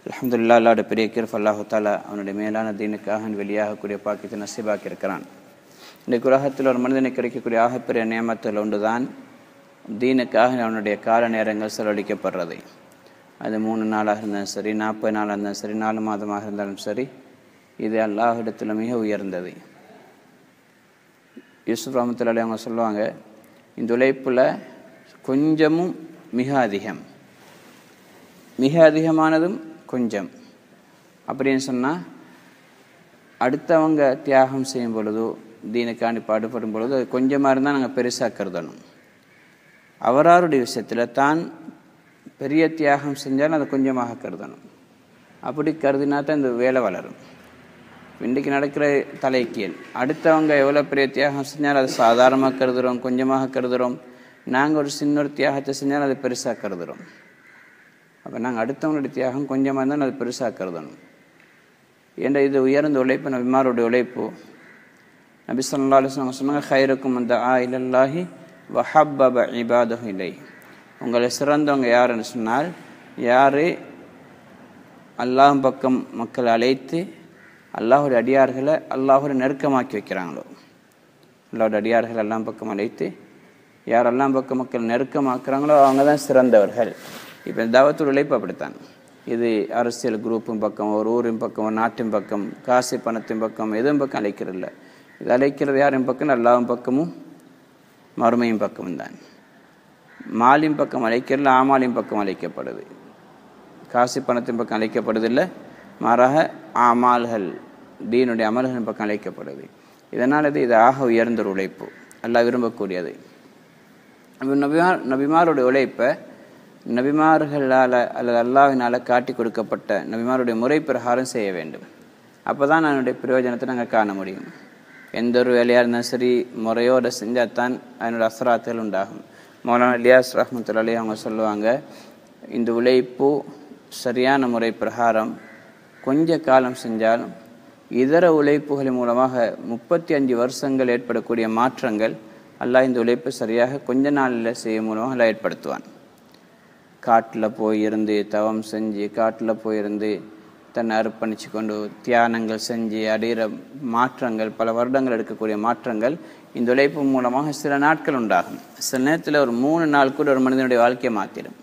அல்ஹம்துலில்லாஹ் அல்லாஹ்வுடைய பெரிய கிருஃப் அல்லாஹு தாலா அவனுடைய மேலான தீனுக்காக வெளியாகக்கூடிய பாக்கியத்தை நசீபாக்கி இருக்கிறான் இன்றைக்கு உலகத்தில் ஒரு மனிதனுக்கு கிடைக்கக்கூடிய ஆகப்பெரிய நியமத்தில் ஒன்றுதான் தீனுக்காக அவனுடைய கால நேரங்கள் செலவழிக்கப்படுறது அது மூணு நாளாக இருந்தாலும் சரி நாற்பது நாளாக இருந்தாலும் சரி நாலு மாதமாக இருந்தாலும் சரி இது அல்லாஹிடத்தில் மிக உயர்ந்தது யூசுப் ரஹமத்துல்லாஹி அவங்க சொல்லுவாங்க இந்த உழைப்பில் கொஞ்சமும் மிக அதிகம் மிக அதிகமானதும் கொஞ்சம் அப்படின்னு சொன்னால் அடுத்தவங்க தியாகம் செய்யும் பொழுதோ தீனுக்காண்டி பாடுபடும் பொழுதோ அது கொஞ்சமாக இருந்தால் நாங்கள் பெருசாக கருதணும் அவராருடைய விஷயத்தில் தான் பெரிய தியாகம் செஞ்சாலும் அதை கொஞ்சமாக கருதணும் அப்படி கருதினா தான் இந்த வேலை வளரும் இன்றைக்கு நடக்கிற தலைக்கியல் அடுத்தவங்க எவ்வளோ பெரிய தியாகம் செஞ்சாலும் அதை சாதாரணமாக கருதுகிறோம் கொஞ்சமாக கருதுகிறோம் நாங்கள் ஒரு சின்ன ஒரு தியாகத்தை செஞ்சாலும் அதை பெருசாக கருதுகிறோம் அப்போ நாங்கள் அடுத்தவங்களுடைய தியாகம் கொஞ்சமாக இருந்தால் அது பெருசாக கருதணும் என்ற இது உயர்ந்த உழைப்பு நபிமாருடைய உழைப்பு நபி சொல்லா அலுவலம் சொன்னாங்க ஹைருக்கும் அந்த ஆ இல்லல்லாஹி வஹப்பப இபாதஹு இல்லை உங்களை சிறந்தவங்க யாருன்னு சொன்னால் யார் அல்லாஹ் பக்கம் மக்களை அழைத்து அல்லாஹுடைய அடியார்களை அல்லாஹுடைய நெருக்கமாக்கி வைக்கிறாங்களோ அல்லாஹுடைய அடியார்கள் எல்லாம் பக்கம் அழைத்து யார் எல்லாம் பக்கம் மக்கள் நெருக்கமாக்குறாங்களோ அவங்க தான் சிறந்தவர்கள் இப்போ இந்த தாவத்தோட உழைப்பு அப்படித்தான் இது அரசியல் குரூப்பும் பக்கம் ஒரு ஊரின் பக்கம் ஒரு நாட்டின் பக்கம் காசு பணத்தின் பக்கம் எதுவும் பக்கம் அழைக்கிறதில்ல இது அழைக்கிறது யாரின் பக்கம் அல்லாவும் பக்கமும் மறுமையும் பக்கமும் தான் மாலின் பக்கம் அழைக்கிறதில்ல ஆமாலின் பக்கம் அழைக்கப்படுது காசு பணத்தின் பக்கம் அழைக்கப்படுதில்லை மாறாக ஆமால்கள் தீனுடைய அமல்களின் பக்கம் அழைக்கப்படுது இதனால் இது இது ஆக உயர்ந்த ஒரு உழைப்பு எல்லாம் விரும்பக்கூடியது நபிமார் நபிமாருடைய உழைப்பை நபிமார்களால் அல்லது அல்லாவினால் காட்டி கொடுக்கப்பட்ட நபிமாருடைய முறை பிரகாரம் செய்ய வேண்டும் அப்போ தான் அதனுடைய பிரயோஜனத்தை நாங்கள் காண முடியும் எந்த ஒரு வேலையாக இருந்தாலும் சரி முறையோடு செஞ்சால் தான் அதனுடைய அசராத்துகள் உண்டாகும் மௌலானா இலியாஸ் ரஹமத்துல்லாலி அவங்க சொல்லுவாங்க இந்த உழைப்பு சரியான முறை பிரகாரம் கொஞ்ச காலம் செஞ்சாலும் இதர உழைப்புகளின் மூலமாக முப்பத்தி அஞ்சு வருஷங்கள் ஏற்படக்கூடிய மாற்றங்கள் அல்லாஹ் இந்த உழைப்பு சரியாக கொஞ்ச நாளில் செய்யும் மூலமாக எல்லாம் ஏற்படுத்துவான் காட்டில் போயிருந்து தவம் செஞ்சு காட்டில் போயிருந்து தன்னை அர்ப்பணித்து கொண்டு தியானங்கள் செஞ்சு அடையிற மாற்றங்கள் பல வருடங்கள் எடுக்கக்கூடிய மாற்றங்கள் இந்த உழைப்பு மூலமாக சில நாட்கள் உண்டாகும் சில நேரத்தில் ஒரு மூணு நாள் கூட ஒரு மனிதனுடைய வாழ்க்கையை மாற்றிடும்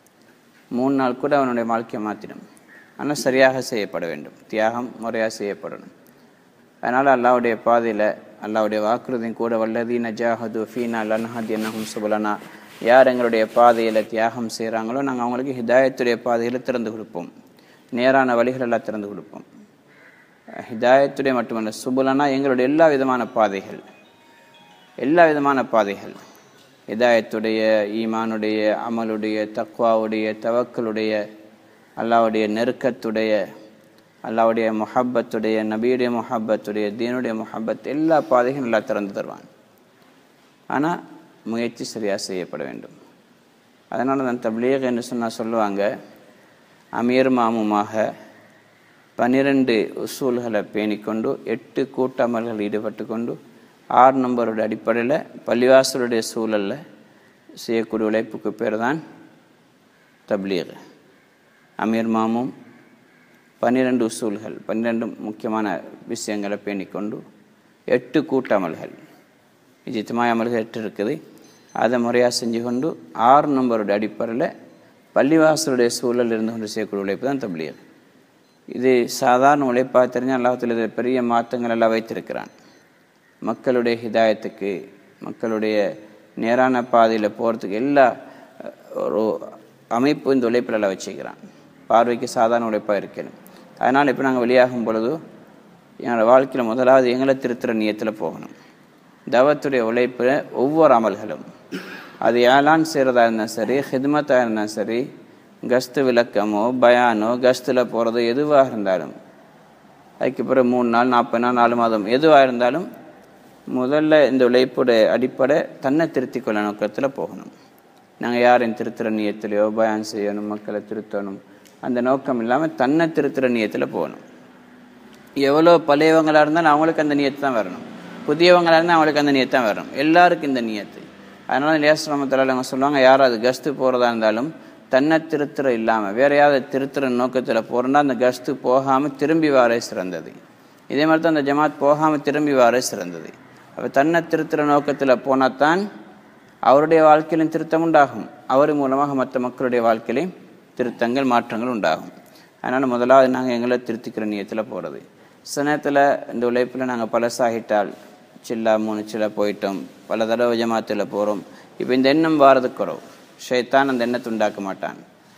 மூணு நாள் கூட அவனுடைய வாழ்க்கையை மாற்றிடும் ஆனால் சரியாக செய்யப்பட வேண்டும் தியாகம் முறையாக செய்யப்படணும் அதனால் அல்லாவுடைய பாதையில் அல்லாவுடைய வாக்குறுதியும் கூட வல்லதி நஜாஹது ஃபீனா லன்ஹத் என்னஹும் சுபலனா யார் எங்களுடைய பாதையில் தியாகம் செய்கிறாங்களோ நாங்கள் அவங்களுக்கு ஹிதாயத்துடைய பாதையில் திறந்து கொடுப்போம் நேரான வழிகள் எல்லாம் திறந்து கொடுப்போம் ஹிதாயத்துடைய மட்டுமல்ல சுபலனா எங்களுடைய எல்லா விதமான பாதைகள் எல்லா விதமான பாதைகள் ஹிதாயத்துடைய ஈமானுடைய அமலுடைய தக்வாவுடைய தவக்களுடைய அல்லாவுடைய நெருக்கத்துடைய அல்லாவுடைய முஹப்பத்துடைய நபியுடைய முஹப்பத்துடைய தீனுடைய முஹப்பத் எல்லா பாதைகளும் நல்லா திறந்து தருவான் ஆனால் முயற்சி சரியாக செய்யப்பட வேண்டும் அதனால் தான் தப்லீக் என்று சொன்னால் சொல்லுவாங்க அமீர் மாமுமாக பன்னிரெண்டு உசூல்களை பேணிக்கொண்டு எட்டு கூட்டமல்கள் ஈடுபட்டு கொண்டு ஆறு நம்பருடைய அடிப்படையில் பள்ளிவாசலுடைய சூழலில் செய்யக்கூடிய உழைப்புக்கு பேர் தான் தப்லீக் அமீர் மாமும் பன்னிரெண்டு உசூல்கள் பன்னிரெண்டு முக்கியமான விஷயங்களை பேணிக்கொண்டு எட்டு கூட்டமல்கள் இஜித்தமாய் அமல்கள் எட்டு இருக்குது அதை முறையாக செஞ்சு கொண்டு ஆறு நம்பருடைய அடிப்படையில் பள்ளிவாசலுடைய சூழல் இருந்து கொண்டு செய்யக்கூடிய உழைப்பு தான் தப்லீக் இது சாதாரண உழைப்பாக தெரிஞ்சால் அல்லாஹத்தில் இதில் பெரிய மாற்றங்கள் எல்லாம் வைத்திருக்கிறான் மக்களுடைய ஹிதாயத்துக்கு மக்களுடைய நேரான பாதையில் போகிறதுக்கு எல்லா ஒரு அமைப்பு இந்த உழைப்பில் எல்லாம் வச்சுக்கிறான் பார்வைக்கு சாதாரண உழைப்பாக இருக்கணும் அதனால் இப்போ நாங்கள் வெளியாகும் பொழுது எங்களோட வாழ்க்கையில் முதலாவது எங்களை திருத்துற நியத்தில் போகணும் தவத்துடைய உழைப்பில் ஒவ்வொரு அமல்களும் அது ஏலான் செய்கிறதா இருந்தாலும் சரி ஹித்மத்தாக இருந்தாலும் சரி கஸ்து விளக்கமோ பயானோ கஸ்தில் போகிறதோ எதுவாக இருந்தாலும் அதுக்கு பிறகு மூணு நாள் நாற்பது நாள் நாலு மாதம் எதுவாக இருந்தாலும் முதல்ல இந்த உழைப்புடைய அடிப்படை தன்னை திருத்தி கொள்ள நோக்கத்தில் போகணும் நாங்கள் யாரையும் திருத்துற நியத்திலையோ பயான் செய்யணும் மக்களை திருத்தணும் அந்த நோக்கம் இல்லாமல் தன்னை திருத்துற நியத்தில் போகணும் எவ்வளோ பழையவங்களாக இருந்தாலும் அவங்களுக்கு அந்த நியத்து தான் வரணும் புதியவங்களாக இருந்தால் அவங்களுக்கு அந்த நியத்து தான் வரணும் எல்லாருக்கும் இந்த நியத்து அதனால் லேஸ் ரமத்தில் அவங்க சொல்லுவாங்க யாராவது கஸ்து போகிறதா இருந்தாலும் தன்னை திருத்துற இல்லாமல் வேற யாவது திருத்துற நோக்கத்தில் போகிறோன்னா அந்த கஸ்து போகாமல் திரும்பி வாரே சிறந்தது இதே மாதிரி தான் அந்த ஜமாத் போகாமல் திரும்பி வாரே சிறந்தது அப்போ தன்னை திருத்துற நோக்கத்தில் போனால் தான் அவருடைய வாழ்க்கையிலும் திருத்தம் உண்டாகும் அவர் மூலமாக மற்ற மக்களுடைய வாழ்க்கையிலையும் திருத்தங்கள் மாற்றங்கள் உண்டாகும் அதனால் முதலாவது நாங்கள் எங்களை திருத்திக்கிற நியத்தில் போகிறது சில நேரத்தில் இந்த உழைப்பில் நாங்கள் பழசாகிட்டால் சில்லா மூணு சில்லா போயிட்டோம் பல தடவை ஜமாத்தில் போகிறோம் இப்போ இந்த எண்ணம் வாரது குறவு ஷைத்தான் அந்த எண்ணத்தை உண்டாக்க மாட்டான்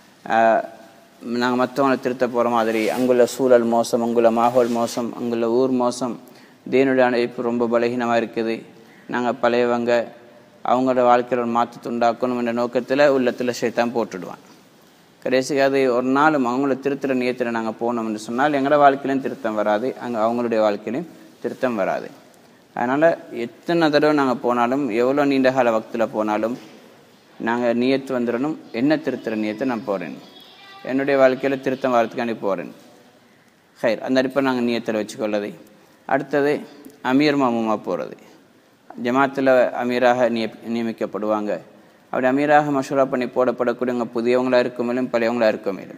நாங்கள் மற்றவங்களை திருத்த போகிற மாதிரி அங்குள்ள சூழல் மோசம் அங்குள்ள மாகோல் மோசம் அங்குள்ள ஊர் மோசம் தீனுடைய அழைப்பு ரொம்ப பலகீனமாக இருக்குது நாங்கள் பழையவங்க அவங்களோட வாழ்க்கையில் ஒரு மாற்றத்தை உண்டாக்கணும் என்ற நோக்கத்தில் உள்ளத்தில் ஷைத்தான் போட்டுடுவான் கடைசிக்கு அது ஒரு நாளும் அவங்கள திருத்துற நியத்தில் நாங்கள் போனோம்னு சொன்னால் எங்களோட வாழ்க்கையிலையும் திருத்தம் வராது அங்கே அவங்களுடைய வாழ்க்கையிலையும் திருத்தம் வராது அதனால் எத்தனை தடவை நாங்கள் போனாலும் எவ்வளோ நீண்ட கால வக்தில் போனாலும் நாங்கள் நியத்து வந்துடணும் என்ன திருத்துற நியத்தை நான் போகிறேன் என்னுடைய வாழ்க்கையில் திருத்தம் வரதுக்காண்டி போகிறேன் ஹைர் அந்த அடிப்படை நாங்கள் நியத்தில் வச்சுக்கொள்ளது அடுத்தது அமீர் மாமுமா போகிறது ஜமாத்தில் அமீராக நிய நியமிக்கப்படுவாங்க அப்படி அமீராக மஷூரா பண்ணி போடப்படக்கூடியவங்க புதியவங்களாக இருக்க மேலும் பழையவங்களாக இருக்க மேலும்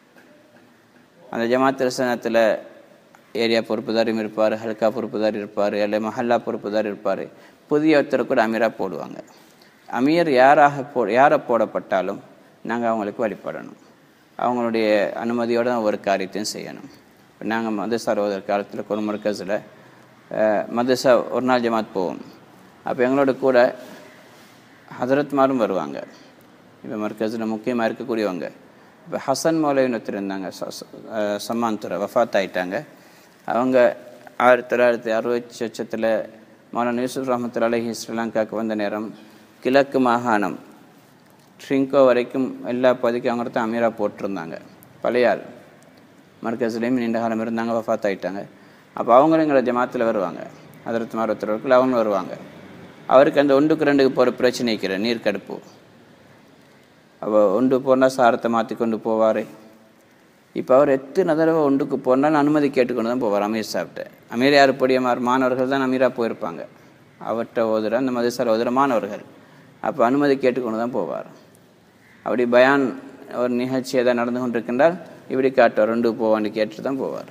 அந்த ஜமாத் ரசனத்தில் ஏரியா பொறுப்புதாரும் இருப்பார் ஹல்கா பொறுப்புதார் இருப்பார் அல்ல மஹல்லா பொறுப்புதார் இருப்பார் புதிய ஒருத்தர் கூட அமீராக போடுவாங்க அமீர் யாராக போ யாரை போடப்பட்டாலும் நாங்கள் அவங்களுக்கு வழிபடணும் அவங்களுடைய அனுமதியோடு தான் ஒரு காரியத்தையும் செய்யணும் இப்போ நாங்கள் மதரசா ரோதர் காலத்தில் ஒரு மர்க்கஸில் மதரசா ஒரு நாள் ஜமாத் போவோம் அப்போ எங்களோட கூட ஹதரத்மாரும் வருவாங்க இப்போ மர்க்கஸில் முக்கியமாக இருக்கக்கூடியவங்க இப்போ ஹசன் மௌலவின்னு ஒருத்தர் இருந்தாங்க சம்மான் துறை வஃத் ஆயிட்டாங்க அவங்க ஆயிரத்தி தொள்ளாயிரத்தி அறுபத்தி லட்சத்தில் மௌலான யூசுப் ரஹமத்துல அலஹி ஸ்ரீலங்காவுக்கு வந்த நேரம் கிழக்கு மாகாணம் ட்ரிங்கோ வரைக்கும் எல்லா பகுதிக்கும் அவங்க தான் அமீரா போட்டிருந்தாங்க பழையாள் மர்க்கஸ்லேயும் நீண்ட காலம் இருந்தாங்க வஃத் ஆகிட்டாங்க அப்போ அவங்களும் எங்களை ஜமாத்தில் வருவாங்க அதிரத்து மருத்துவர்கள் அவங்களும் வருவாங்க அவருக்கு அந்த ஒன்றுக்கு ரெண்டுக்கு போகிற பிரச்சனை இருக்கிற நீர் கடுப்பு அப்போ ஒன்று போனால் சாரத்தை மாற்றி கொண்டு போவார் இப்போ அவர் எத்தனை தடவை ஒன்றுக்கு போனாலும் அனுமதி கேட்டுக்கொண்டு தான் போவார் அமீர் சாப்பிட்டு அமீர் யார் பொடியமார் மாணவர்கள் தான் அமீராக போயிருப்பாங்க அவர்கிட்ட ஓதுற அந்த மதசார் ஓதுற மாணவர்கள் அப்போ அனுமதி கேட்டுக்கொண்டு தான் போவார் அப்படி பயான் ஒரு நிகழ்ச்சி எதாவது நடந்து கொண்டிருக்கின்றால் இப்படி காட்டுவார் ரெண்டு போவான்னு கேட்டுட்டு தான் போவார்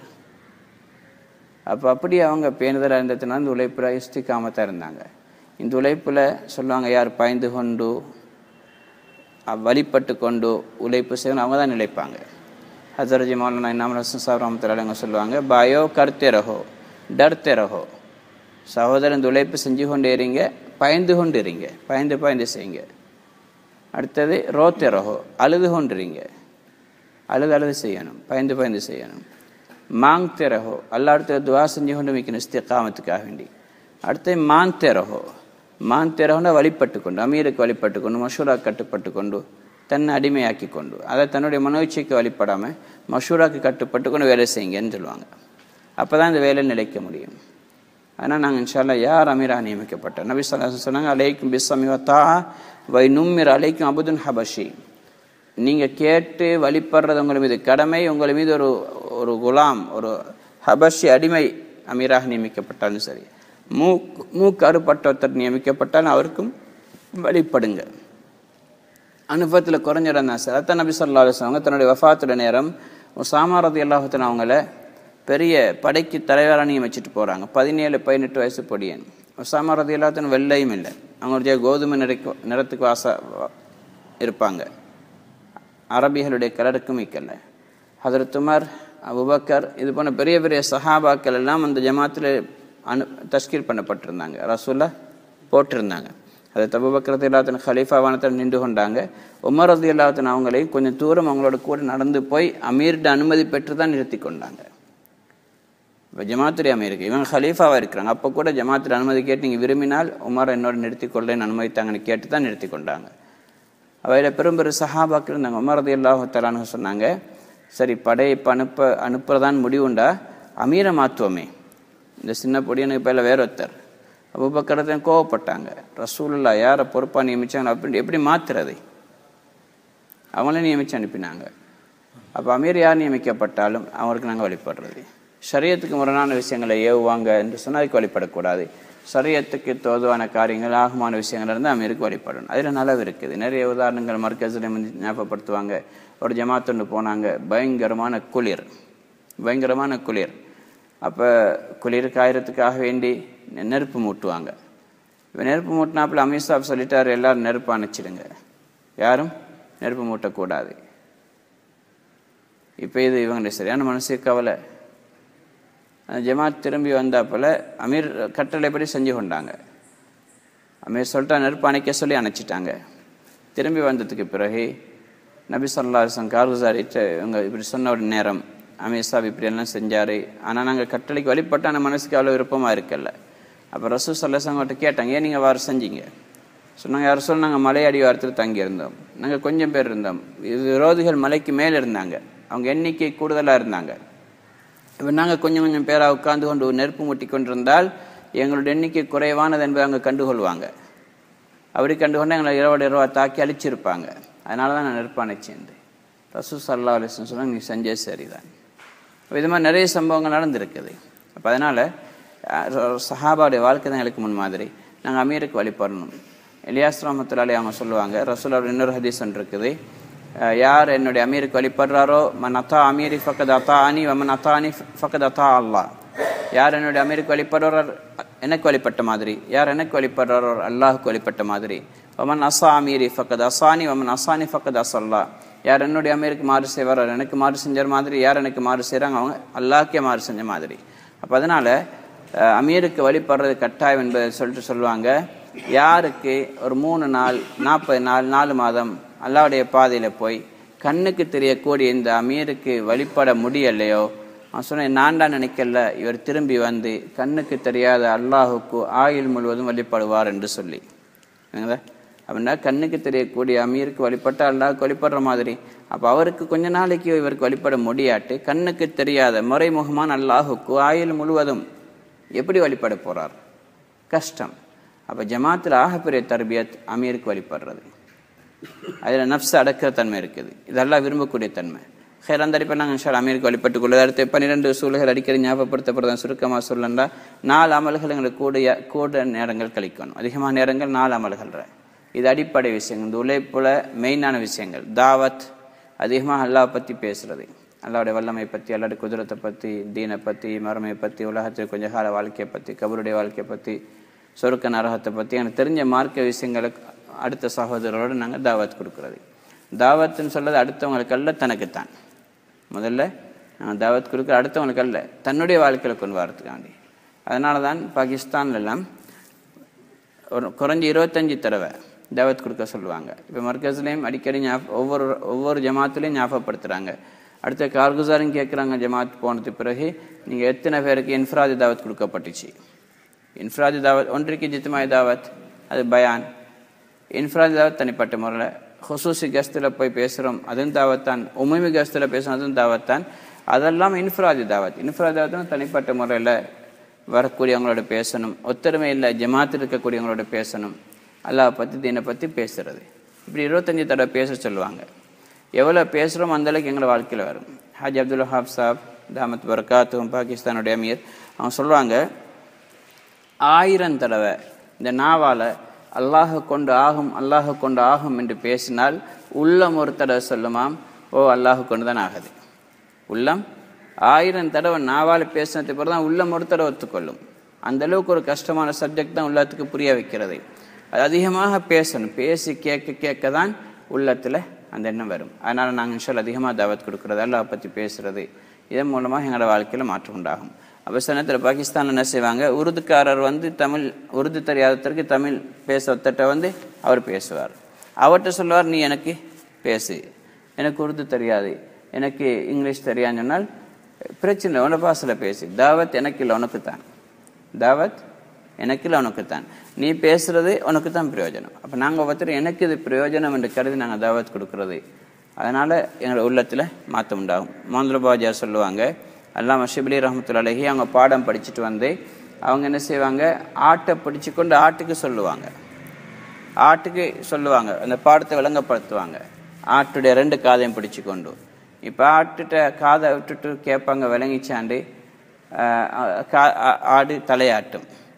அப்போ அப்படி அவங்க பேணுதலாக இருந்ததுனால இந்த உழைப்பில் இஸ்திக்காமத்தான் இருந்தாங்க இந்த உழைப்பில் சொல்லுவாங்க யார் பாய்ந்து கொண்டு வழிபட்டு கொண்டு உழைப்பு செய்யணும் அவங்க தான் நிலைப்பாங்க ஹசரஜி மௌலானா இன்னாம் ரசன் சாப் ரஹமத்துல அவங்க சொல்லுவாங்க பயோ கர்த்தே ரஹோ டர்த்தே ரஹோ சகோதரன் இந்த உழைப்பு செஞ்சு கொண்டு இருங்க பயந்து கொண்டு இருங்க பயந்து பயந்து செய்யுங்க அடுத்தது ரோத்தே ரஹோ அழுது கொண்டுறீங்க அழுது அழுது செய்யணும் பயந்து பயந்து செய்யணும் மாங் ரஹோ அல்லா இடத்துல துவா செஞ்சு கொண்டு வைக்கணும் இஸ்திகாமத்துக்காக வேண்டி அடுத்து மான் ரஹோ மான் ரஹோன்னா வழிபட்டு கொண்டு அமீருக்கு வழிபட்டு கொண்டு மஷூரா கட்டுப்பட்டு கொண்டு தன்னை அடிமையாக்கி கொண்டு அதை தன்னுடைய மனோச்சிக்கு வழிபடாமல் மஷூராக்கு கட்டுப்பட்டு கொண்டு வேலை செய்யுங்கன்னு சொல்லுவாங்க அப்போ தான் இந்த வேலை நிலைக்க முடியும் ஆனால் நாங்கள் இன்ஷால்லா யார் அமீரா நியமிக்கப்பட்டோம் நபி சொல்லா சொன்னாங்க அலைக்கும் பிஸ்ஸமிவத்தா வை நும்மிர் அலைக்கும் அபுதுன் ஹபஷி நீங்கள் கேட்டு வழிபடுறது உங்கள் மீது கடமை உங்கள் மீது ஒரு ஒரு குலாம் ஒரு ஹபஷி அடிமை அமீராக நியமிக்கப்பட்டாலும் சரி மூக்கு மூக்கு அறுபட்ட ஒருத்தர் நியமிக்கப்பட்டாலும் அவருக்கும் வழிபடுங்க அனுபவத்தில் குறைஞ்சிருந்தா சார் அத்தன் நபி சொல்லா அவங்க தன்னுடைய வஃபாத்துடைய நேரம் சாமாரதி அல்லாஹத்தின் அவங்கள பெரிய படைக்கு தலைவராக நியமிச்சிட்டு போகிறாங்க பதினேழு பதினெட்டு வயசு பொடியன் உசாமா ரதி எல்லாத்தின் வெள்ளையும் இல்லை அவங்களுடைய கோதுமை நிறக்கு நிறத்துக்கு வாச இருப்பாங்க அரபிகளுடைய கலருக்கும் மிக்கல்ல ஹதரத் உமர் அபுபக்கர் இது போன்ற பெரிய பெரிய சஹாபாக்கள் எல்லாம் அந்த ஜமாத்தில் அனு தஷ்கீல் பண்ணப்பட்டிருந்தாங்க ரசூல்லா போட்டிருந்தாங்க அதை தபுபக்கரத்து எல்லாத்தின் ஹலீஃபாவானத்தில் நின்று கொண்டாங்க உமர் ரதி எல்லாத்தின் அவங்களையும் கொஞ்சம் தூரம் அவங்களோட கூட நடந்து போய் அமீர்கிட்ட அனுமதி பெற்று தான் நிறுத்தி கொண்டாங்க இப்போ ஜமாத்துடைய அமீருக்கு இவங்க ஹலீஃபாவாக இருக்கிறாங்க அப்போ கூட ஜமாத்தில் அனுமதி கேட்டு நீங்கள் விரும்பினால் உமர் என்னோட நிறுத்தி கொள்ளேன்னு அனுமதித்தாங்கன்னு கேட்டு தான் நிறுத்தி கொண்டாங்க அவையில் பெரும் பெரும் சஹாபாக்கள் இருந்தாங்க உமர் ரதி அல்லாஹலான்னு சொன்னாங்க சரி படை இப்போ அனுப்ப அனுப்புறதான் முடிவுண்டா அமீரை மாற்றுவோமே இந்த சின்ன பொடியனுக்கு இப்போ வேற ஒருத்தர் அபுபக்கரத்தை கோவப்பட்டாங்க ரசூலுல்லா யாரை பொறுப்பாக நியமிச்சாங்க அப்படி எப்படி மாற்றுறது அவங்களே நியமித்து அனுப்பினாங்க அப்போ அமீர் யார் நியமிக்கப்பட்டாலும் அவருக்கு நாங்கள் வழிபடுறது சரியத்துக்கு முரணான விஷயங்களை ஏவுவாங்க என்று சொன்னால் அதுக்கு வழிபடக்கூடாது சரியத்துக்கு தோதுவான காரியங்கள் ஆகுமான விஷயங்கள் இருந்தால் அமீருக்கு வழிபடணும் அதில் நலவு இருக்குது நிறைய உதாரணங்கள் மர்க்கஸில் ஞாபகப்படுத்துவாங்க ஒரு ஜமாத் ஒன்று போனாங்க பயங்கரமான குளிர் பயங்கரமான குளிர் அப்போ குளிர் காயறதுக்காக வேண்டி நெருப்பு மூட்டுவாங்க இப்போ நெருப்பு மூட்டினாப்புல அமித்ஷா சொல்லிட்டாரு எல்லாரும் நெருப்பு அணைச்சிடுங்க யாரும் நெருப்பு மூட்டக்கூடாது இப்போ இது இவங்க சரியான மனசு கவலை அந்த ஜமாத் திரும்பி வந்தாப்பில் அமீர் கட்டளைப்படி செஞ்சு கொண்டாங்க அமீர் சொல்லிட்டா நெருப்பு அணைக்க சொல்லி அணைச்சிட்டாங்க திரும்பி வந்ததுக்கு பிறகு நபி சொல்லாசன் கார்குசாரிட்டு இவங்க இப்படி சொன்ன ஒரு நேரம் அமீர் சாப் இப்படியெல்லாம் செஞ்சார் ஆனால் நாங்கள் கட்டளைக்கு வழிபட்டு ஆனால் மனசுக்கு அவ்வளோ விருப்பமாக இருக்கல அப்போ ரசூ சொல்லாசங்கிட்ட கேட்டாங்க ஏன் நீங்கள் வார செஞ்சீங்க சொன்னாங்க யார் சொல்ல நாங்கள் மலை அடிவாரத்தில் தங்கியிருந்தோம் நாங்கள் கொஞ்சம் பேர் இருந்தோம் இது விரோதிகள் மலைக்கு மேலே இருந்தாங்க அவங்க எண்ணிக்கை கூடுதலாக இருந்தாங்க இப்போ நாங்கள் கொஞ்சம் கொஞ்சம் பேராக உட்கார்ந்து கொண்டு நெருப்பு முட்டி கொண்டிருந்தால் எங்களோட எண்ணிக்கை குறைவானது என்பதை அவங்க கண்டுகொள்வாங்க அப்படி கண்டுகொண்டு எங்களை இரவோட இரவா தாக்கி அழிச்சிருப்பாங்க அதனால தான் நான் நெருப்பு அணைச்சேன் ரசூ சல்லா அலிஸ்லம் சொன்னாங்க நீ செஞ்சே சரிதான் இது மாதிரி நிறைய சம்பவங்கள் நடந்திருக்குது அப்போ அதனால் சஹாபாவுடைய வாழ்க்கை தான் எனக்கு முன் மாதிரி நாங்கள் அமீருக்கு வழிபடணும் எலியாஸ் ரஹமத்துல்லாலே அவங்க சொல்லுவாங்க ரசூலோட இன்னொரு ஹதீஸ் ஒன்று இருக்குது யார் என்னுடைய அமீருக்கு வழிபடுறாரோ மன் அத்தா அமீரி ஃபக்கத் அத்தா அனி வமன் அத்தா அனி ஃபக்கத் அத்தா அல்லா யார் என்னுடைய அமீருக்கு வழிபடுறார் எனக்கு வழிபட்ட மாதிரி யார் எனக்கு வழிபடுறாரோ அல்லாஹுக்கு வழிபட்ட மாதிரி வமன் அசா அமீரி ஃபக்கத் அசானி வமன் அசானி ஃபக்கத் அசல்லா யார் என்னுடைய அமீருக்கு மாறு செய்வாரோ எனக்கு மாறு செஞ்ச மாதிரி யார் எனக்கு மாறு செய்கிறாங்க அவங்க அல்லாஹ்க்கே மாறு செஞ்ச மாதிரி அப்போ அதனால் அமீருக்கு வழிபடுறது கட்டாயம் என்பதை சொல்லிட்டு சொல்லுவாங்க யாருக்கு ஒரு மூணு நாள் நாற்பது நாள் நாலு மாதம் அல்லாவுடைய பாதையில் போய் கண்ணுக்கு தெரியக்கூடிய இந்த அமீருக்கு வழிபட முடியலையோ அவன் சொன்னேன் நான் தான் நினைக்கல இவர் திரும்பி வந்து கண்ணுக்கு தெரியாத அல்லாஹுக்கு ஆயுள் முழுவதும் வழிபடுவார் என்று சொல்லி அப்படின்னா கண்ணுக்கு தெரியக்கூடிய அமீருக்கு வழிபட்ட அல்லாஹுக்கு வழிபடுற மாதிரி அப்போ அவருக்கு கொஞ்ச நாளைக்கு இவருக்கு வழிபட முடியாட்டு கண்ணுக்கு தெரியாத முறைமுகமான அல்லாஹுக்கு ஆயுள் முழுவதும் எப்படி வழிபட போகிறார் கஷ்டம் அப்போ ஜமாத்தில் ஆகப்பெரிய தர்பியத் அமீருக்கு வழிபடுறது அதில் நப்ஸ் அடக்கிற தன்மை இருக்குது இதெல்லாம் விரும்பக்கூடிய தன்மை ஹேர் அந்த அடிப்படை நாங்கள் இன்ஷால் அமீருக்கு வழிபட்டுக் கொள்வது அடுத்து பன்னிரெண்டு சூழல்கள் அடிக்கடி ஞாபகப்படுத்தப்படுறதா சுருக்கமாக சொல்லண்டா நாலு அமல்கள் எங்களுக்கு கூடிய கூட நேரங்கள் கழிக்கணும் அதிகமான நேரங்கள் நாலு அமல்கள் இது அடிப்படை விஷயங்கள் இந்த உழைப்புல மெயினான விஷயங்கள் தாவத் அதிகமாக அல்லாவை பற்றி பேசுறது அல்லாவுடைய வல்லமை பற்றி அல்லாவுடைய குதிரத்தை பற்றி தீனை பற்றி மரமையை பற்றி உலகத்தில் கொஞ்ச கால வாழ்க்கையை பற்றி கபருடைய வாழ்க்கையை பற்றி சொருக்க நரகத்தை பற்றி எனக்கு தெரிஞ்ச மார்க்க விஷயங்களுக்கு அடுத்த சகோதரரோடு நாங்கள் தாவத் கொடுக்குறது தாவத்துன்னு சொல்றது அடுத்தவங்களுக்கு அல்ல தனக்குத்தான் முதல்ல நாங்கள் தாவத் கொடுக்குற அடுத்தவங்களுக்கு அல்ல தன்னுடைய வாழ்க்கையில் கொண்டு வரதுக்காண்டி அதனால தான் பாகிஸ்தான்லாம் ஒரு குறைஞ்சி இருபத்தஞ்சி தடவை தாவத் கொடுக்க சொல்லுவாங்க இப்போ மர்க்கஸ்லேயும் அடிக்கடி ஞாப ஒவ்வொரு ஒவ்வொரு ஜமாத்துலேயும் ஞாபகப்படுத்துகிறாங்க அடுத்த கார்குசாரும் கேட்குறாங்க ஜமாத் போனது பிறகு நீங்கள் எத்தனை பேருக்கு இன்ஃப்ராதி தாவத் கொடுக்கப்பட்டுச்சு இன்ஃப்ராதி தாவத் ஒன்றைக்கு ஜித்துமாய் தாவத் அது பயான் இன்ஃப்ராதி தாவத் தனிப்பட்ட முறையில் ஹொசூசி கஸ்தில் போய் பேசுகிறோம் அதுவும் தாவத்தான் உமிமி கஸ்தில் பேசுகிறோம் அதுவும் தாவத்தான் அதெல்லாம் இன்ஃப்ராதி தாவத் இன்ஃப்ராதி தாவத்தான் தனிப்பட்ட முறையில் வரக்கூடியவங்களோட பேசணும் ஒத்துரிமை இல்லை ஜமாத்தில் இருக்கக்கூடியவங்களோட பேசணும் அல்லாஹ் பற்றி தீனை பற்றி பேசுகிறது இப்படி இருபத்தஞ்சி தடவை பேச சொல்லுவாங்க எவ்வளோ பேசுகிறோம் அந்தளவுக்கு எங்களை வாழ்க்கையில் வரும் ஹாஜி அப்துல் ஹாப் சாப் தாமத் பர்காத்தும் பாகிஸ்தானுடைய அமீர் அவங்க சொல்லுவாங்க ஆயிரம் தடவை இந்த நாவால் அல்லாஹ் கொண்டு ஆகும் அல்லாஹ் கொண்டு ஆகும் என்று பேசினால் உள்ளம் ஒரு தடவை சொல்லுமாம் ஓ அல்லாஹ் கொண்டு தான் ஆகுது உள்ளம் ஆயிரம் தடவை நாவால் பேசினதுக்கு பிறகு தான் உள்ளம் ஒரு தடவை ஒத்துக்கொள்ளும் அந்த அளவுக்கு ஒரு கஷ்டமான சப்ஜெக்ட் தான் உள்ளத்துக்கு புரிய வைக்கிறது அது அதிகமாக பேசணும் பேசி கேட்க கேட்க தான் உள்ளத்தில் அந்த எண்ணம் வரும் அதனால் நாங்கள் இன்ஷால் அதிகமாக தாவத் கொடுக்குறது அல்லாஹ் பற்றி பேசுகிறது இதன் மூலமாக எங்களோட வாழ்க்கையில் மாற்றம் உண்டாகும் அப்போ சனத்தில் பாகிஸ்தானில் என்ன செய்வாங்க உருதுக்காரர் வந்து தமிழ் உருது தெரியாததற்கு தமிழ் பேச ஒத்தட்ட வந்து அவர் பேசுவார் அவர்கிட்ட சொல்லுவார் நீ எனக்கு பேசு எனக்கு உருது தெரியாது எனக்கு இங்கிலீஷ் தெரியாதுன்னு சொன்னால் பிரச்சனை இல்லை உன பாசையில் பேசு தாவத் எனக்கு இல்லை உனக்கு தான் தாவத் எனக்கு இல்லை உனக்கு தான் நீ பேசுறது உனக்கு தான் பிரயோஜனம் அப்போ நாங்கள் ஒவ்வொருத்தர் எனக்கு இது பிரயோஜனம் என்று கருதி நாங்கள் தாவத் கொடுக்குறது அதனால் எங்களோட உள்ளத்தில் மாற்றம் உண்டாகும் மோந்திர பாஜார் சொல்லுவாங்க அல்லாம ஷிபிலி ரஹமத்துல்லாஹி அவங்க பாடம் படிச்சுட்டு வந்து அவங்க என்ன செய்வாங்க ஆட்டை பிடிச்சு கொண்டு ஆட்டுக்கு சொல்லுவாங்க ஆட்டுக்கு சொல்லுவாங்க அந்த பாடத்தை விளங்கப்படுத்துவாங்க ஆட்டுடைய ரெண்டு காதையும் பிடிச்சு கொண்டு இப்போ ஆட்டுட்ட காதை விட்டுட்டு கேட்பாங்க விளங்கிச்சாண்டு ஆடு தலையாட்டும்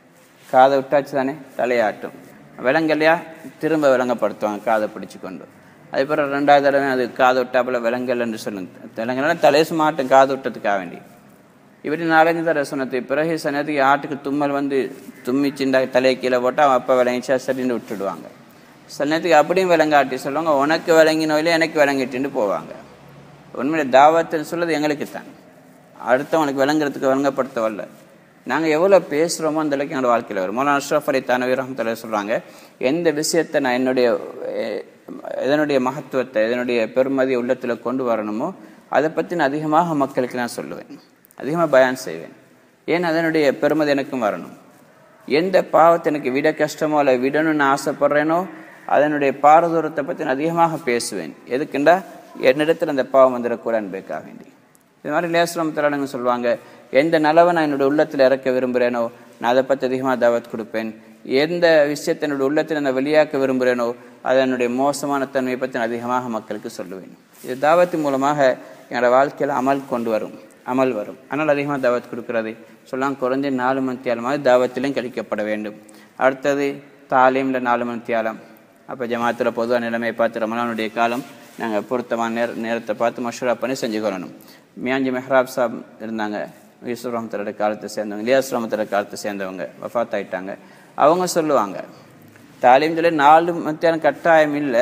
காதை விட்டாச்சு தானே தலையாட்டும் விலங்கல்லையா திரும்ப விலங்கப்படுத்துவாங்க காதை பிடிச்சு கொண்டு அதுக்கப்புறம் ரெண்டாவது தடவை அது காது விட்டாப்புல விலங்கல் என்று சொல்லுங்க விலங்கல்னா தலைசு மாட்டும் காது விட்டதுக்காக வேண்டி இப்படி நாலஞ்சு தடவை சொன்னது பிறகு சனத்துக்கு ஆட்டுக்கு தும்மல் வந்து தும்மிச்சுண்டா தலையை கீழே போட்டால் அவன் அப்போ விளங்கிச்சா சரின்னு விட்டுடுவாங்க சில நேரத்துக்கு அப்படியும் விளங்காட்டி சொல்லுவாங்க உனக்கு விளங்கினோயிலே எனக்கு விளங்கிட்டுன்னு போவாங்க உண்மையில தாவத்தில் சொல்றது எங்களுக்கு தான் அடுத்தவனுக்கு விளங்குறதுக்கு விளங்கப்படுத்த வரல நாங்கள் எவ்வளோ பேசுகிறோமோ அந்த அளவுக்கு எங்களோட வாழ்க்கையில் வரும் மௌலான அஷ்ரஃப் அலி தானவி ரஹமத்துல சொல்கிறாங்க எந்த விஷயத்தை நான் என்னுடைய அஹ், இதனுடைய மகத்துவத்தை இதனுடைய பெருமதி உள்ளத்தில் கொண்டு வரணுமோ அதை பற்றி நான் அதிகமாக மக்களுக்கு நான் சொல்லுவேன் அதிகமாக பயான் செய்வேன் ஏன் அதனுடைய பெருமதி எனக்கும் வரணும் எந்த பாவத்தை எனக்கு விட கஷ்டமோ அல்ல விடணும்னு ஆசைப்படுறேனோ அதனுடைய பாரதூரத்தை பற்றி நான் அதிகமாக பேசுவேன் எதுக்குண்டா என்னிடத்தில் அந்த பாவம் வந்துடக்கூட அன்பேக்காக வேண்டி இது மாதிரி லேஸ்ரம் தரானுங்க சொல்லுவாங்க எந்த நலவை நான் என்னோட உள்ளத்தில் இறக்க விரும்புகிறேனோ நான் அதை பற்றி அதிகமாக தாவத் கொடுப்பேன் எந்த விஷயத்தை என்னோட உள்ளத்தில் நான் வெளியாக்க விரும்புகிறேனோ அதனுடைய மோசமான தன்மையை பற்றி நான் அதிகமாக மக்களுக்கு சொல்லுவேன் இது தாவத்தின் மூலமாக என்னோட வாழ்க்கையில் அமல் கொண்டு வரும் அமல் வரும் ஆனால் அதிகமாக தாவத் கொடுக்கிறது சொல்லாம் குறைஞ்ச நாலு மணி தியாலமாக தாவத்திலும் கழிக்கப்பட வேண்டும் அடுத்தது தாலீமில் நாலு மணி தியாலம் அப்போ ஜமாத்தில் பொதுவாக நிலைமையை பார்த்து ரமலானுடைய காலம் நாங்கள் பொருத்தமான நேர நேரத்தை பார்த்து மஷூரா பண்ணி செஞ்சு கொள்ளணும் மியாஞ்சி மெஹ்ராப் சாப் இருந்தாங்க யூசுப் ரஹமத்தோட காலத்தை சேர்ந்தவங்க இலியாஸ் ரஹமத்தோட காலத்தை சேர்ந்தவங்க வஃபாத் ஆயிட்டாங்க அவங்க சொல்லுவாங்க தாலீம் சொல்லி நாலு மத்தியானம் கட்டாயம் இல்லை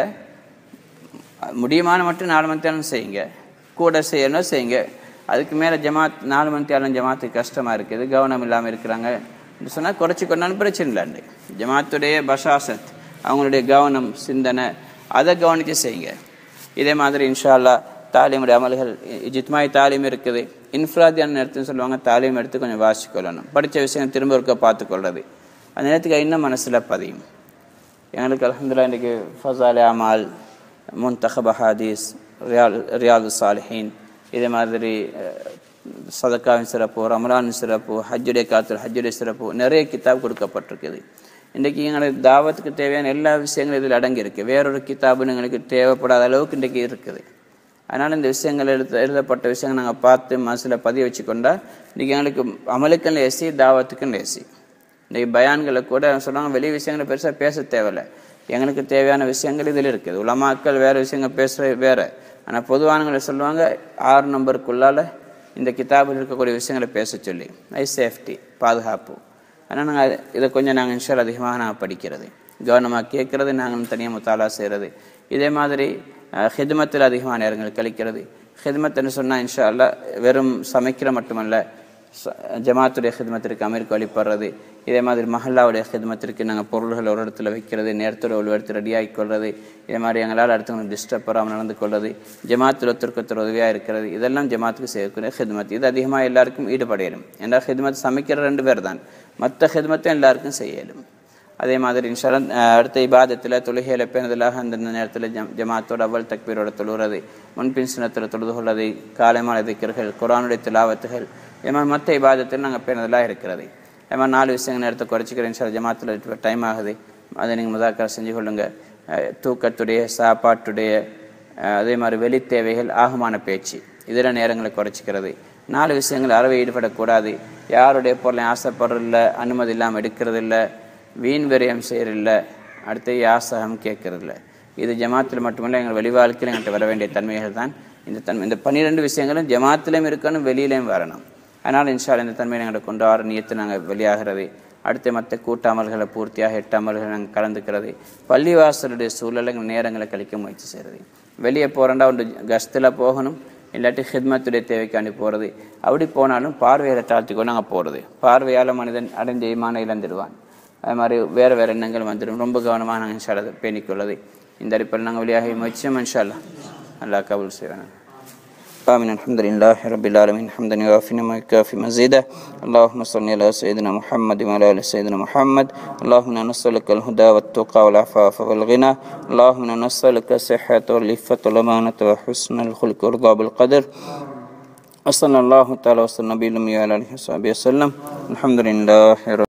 முடியுமான மட்டும் நாலு மத்தியானம் செய்யுங்க கூட செய்யணும் செய்யுங்க அதுக்கு மேலே ஜமாத் நாலு மத்தியானம் ஜமாத்துக்கு கஷ்டமாக இருக்குது கவனம் இல்லாமல் இருக்கிறாங்க சொன்னால் குறைச்சி கொண்டாலும் பிரச்சனை இல்லை ஜமாத்துடைய பஷாசத் அவங்களுடைய கவனம் சிந்தனை அதை கவனித்து செய்யுங்க இதே மாதிரி இன்ஷா அல்லாஹ் தாலீமுடைய அமல்கள் ஜித்மாய் தாலீம் இருக்குது இன்ஃப்ராதியான நேரத்துன்னு சொல்லுவாங்க தாலீம் எடுத்து கொஞ்சம் வாசிக்கொள்ளணும் படித்த விஷயம் திரும்ப இருக்க பார்த்துக்கொள்றது அந்த நேரத்துக்கு இன்னும் மனசில் பதியும் எங்களுக்கு அலமதுல்லா இன்றைக்கி ஃபசாலே அமால் முன்தஹப் ஹாதீஸ் ரியால் ரியாது சாலிஹீன் இதே மாதிரி அஹ், சதக்காவின் சிறப்பு ரமலானின் சிறப்பு ஹஜ்ஜுடைய காத்துல ஹஜ்ஜுடைய சிறப்பு நிறைய கிதாப் கொடுக்கப்பட்டிருக்குது இன்றைக்கி எங்களுக்கு தாவத்துக்கு தேவையான எல்லா விஷயங்களும் இதில் அடங்கியிருக்கு வேறொரு கிதாபுன்னு எங்களுக்கு தேவைப்படாத அளவுக்கு இன்றைக்கி இருக்குது அதனால் இந்த விஷயங்கள் எழுத எழுதப்பட்ட விஷயங்கள் நாங்கள் பார்த்து மனசில் பதிய வச்சுக்கொண்டா இன்றைக்கி எங்களுக்கு அமலுக்கும் லேசி தாவத்துக்கும் லேசி இன்றைக்கி பயான்களை கூட சொன்னாங்க வெளி விஷயங்களை பெருசாக பேச தேவையில்ல எங்களுக்கு தேவையான விஷயங்கள் இதில் இருக்குது உலமாக்கள் வேறு விஷயங்கள் பேசுகிற வேறு ஆனால் பொதுவானங்களை சொல்லுவாங்க ஆறு நம்பருக்குள்ளால் இந்த கிதாபில் இருக்கக்கூடிய விஷயங்களை பேச சொல்லி ஐ சேஃப்டி பாதுகாப்பு ஆனால் நாங்கள் இதை கொஞ்சம் நாங்கள் இன்ஷால் அதிகமாக நாங்கள் படிக்கிறது கவனமாக கேட்குறது நாங்கள் தனியாக முத்தாலா செய்கிறது இதே மாதிரி ஹிதமத்தில் அதிகமான நேரங்கள் கழிக்கிறது ஹிதமத்துன்னு சொன்னால் இன்ஷா அல்லா வெறும் சமைக்கிற மட்டுமல்ல ச- ஜமாத்துடைய ஹிதமத்திற்கு அமீருக்கு வழிபடுறது இதே மாதிரி மஹல்லாவுடைய ஹிதமத்திற்கு நாங்கள் பொருள்கள் ஒரு இடத்துல வைக்கிறது நேரத்தோட ஒரு இடத்துல ரெடியாகி கொள்வது இதே மாதிரி எங்களால் அடுத்தவங்க டிஸ்டர்ப் வராமல் நடந்து கொள்வது ஜமாத்தில் ஒருத்தருக்கு உதவியாக இருக்கிறது இதெல்லாம் ஜமாத்துக்கு செய்யக்கூடிய ஹிதமத் இது அதிகமாக எல்லாருக்கும் ஈடுபடையிடும் ஏன்னா ஹிதமத் சமைக்கிற ரெண்டு பேர் தான் மற்ற ஹிதமத்தையும் எல்லாருக்கும் செய்யலும் அதே மாதிரி இன்ஷால்லா அஹ், அடுத்த இபாதத்தில் தொழுகையில் பேணுதலாக அந்தந்த நேரத்தில் ஜம் ஜமாத்தோட அவல் தக்பீரோட தொழுகிறது முன்பின் சின்னத்தில் தொழுது கொள்வது காலை மாலை திக்கர்கள் குரானுடைய திலாவத்துகள் இது மாதிரி மற்ற இபாதத்தில் நாங்கள் பேணுதலாக இருக்கிறது அது மாதிரி நாலு விஷயங்கள் நேரத்தை குறைச்சிக்கிறேன் இன்ஷால்லா ஜமாத்தில் இப்போ டைம் ஆகுது அதை நீங்கள் முதாக்கரை செஞ்சு கொள்ளுங்கள் அஹ், தூக்கத்துடைய சாப்பாட்டுடைய அஹ், அதே மாதிரி வெளி தேவைகள் ஆகுமான பேச்சு இதில் நேரங்களை குறைச்சிக்கிறது நாலு விஷயங்கள் அறவை ஈடுபடக்கூடாது யாருடைய பொருளையும் ஆசைப்படுறதில்ல அனுமதி இல்லாமல் எடுக்கிறதில்ல வீண் விரயம் செய்யறதில்ல அடுத்து யாசகம் கேட்கறதில்ல இது ஜமாத்தில் மட்டுமல்ல எங்கள் வெளி வாழ்க்கையில் எங்கள்கிட்ட வர வேண்டிய தன்மைகள் தான் இந்த தன்மை இந்த பன்னிரெண்டு விஷயங்களும் ஜமாத்திலையும் இருக்கணும் வெளியிலையும் வரணும் அதனால் இன்ஷால் இந்த தன்மையை நாங்கள் கொண்டு வர நியத்து நாங்கள் வெளியாகிறது அடுத்து மற்ற கூட்டாமல்களை பூர்த்தியாக எட்டு அமல்களை நாங்கள் கலந்துக்கிறது பள்ளிவாசலுடைய சூழலை எங்கள் நேரங்களை கழிக்க முயற்சி செய்கிறது வெளியே போகிறண்டா ஒன்று கஸ்தில் போகணும் இல்லாட்டி ஹித்மத்துடைய தேவைக்காண்டி போகிறது அப்படி போனாலும் பார்வையை தாழ்த்திக்கொண்டு நாங்கள் போகிறது பார்வையால் மனிதன் அடைஞ்ச ஈமான இழந்துடுவான் அது மாதிரி வேறு வேறு எண்ணங்கள் வந்துடும் ரொம்ப கவனமாக நாங்கள் இன்ஷால்லா பேணிக்கொள்ளது இந்த அடிப்படையில் நாங்கள் வெளியாக முயற்சியும் இன்ஷால்லா அல்லாஹ் கபூல் செய்வேன் آمين الحمد لله رب العالمين حمدا يوافي ما يكافي مزيدا اللهم صل على سيدنا محمد وعلى ال سيدنا محمد اللهم انا نسألك الهدى والتقى والعفاف والغنى اللهم انا نسألك الصحة والعفة والأمانة وحسن الخلق والرضا بالقدر وصلى الله تعالى وسلم نبي الأمي وعلى آله وصحبه وسلم الحمد لله رب